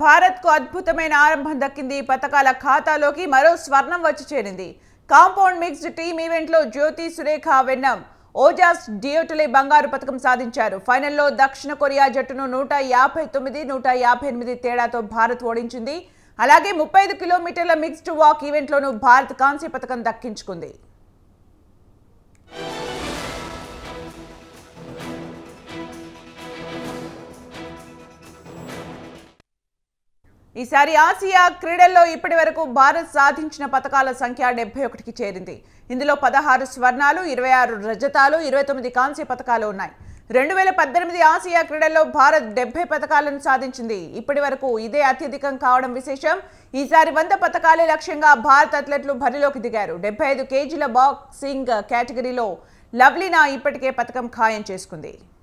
భారత్కు అద్భుతమైన ఆరంభం దక్కింది పథకాల ఖాతాలోకి మరో స్వర్ణం వచ్చి చేరింది కాంపౌండ్ మిక్స్డ్ టీమ్ ఈవెంట్లో జ్యోతి సురేఖ వెన్నం ఓజాస్ డియోటులే బంగారు పథకం సాధించారు ఫైనల్లో దక్షిణ కొరియా జట్టును నూట యాభై తొమ్మిది నూట యాభై ఎనిమిది తేడాతో భారత్ ఓడించింది అలాగే ముప్పై ఐదు కిలోమీటర్ల మిక్స్డ్ వాక్ ఈవెంట్లోనూ భారత్ కాంస్య పథకం దక్కించుకుంది ఈసారి ఆసియా క్రీడల్లో ఇప్పటి వరకు భారత్ సాధించిన పథకాల సంఖ్య డెబ్బై ఒకటికి చేరింది ఇందులో పదహారు స్వర్ణాలు ఇరవై ఆరు రజతాలు ఇరవై తొమ్మిది కాంస్య పథకాలు ఉన్నాయి రెండు వేల పద్దెనిమిది ఆసియా క్రీడల్లో భారత్ డెబ్బై పథకాలను సాధించింది ఇప్పటి వరకు ఇదే అత్యధికం కావడం విశేషం ఈసారి వంద పథకాలే లక్ష్యంగా భారత్ అథ్లెట్లు బరిలోకి దిగారు డెబ్బై ఐదు కేజీల బాక్సింగ్ కేటగిరీలో లవ్లీనా ఇప్పటికే పథకం ఖాయం చేసుకుంది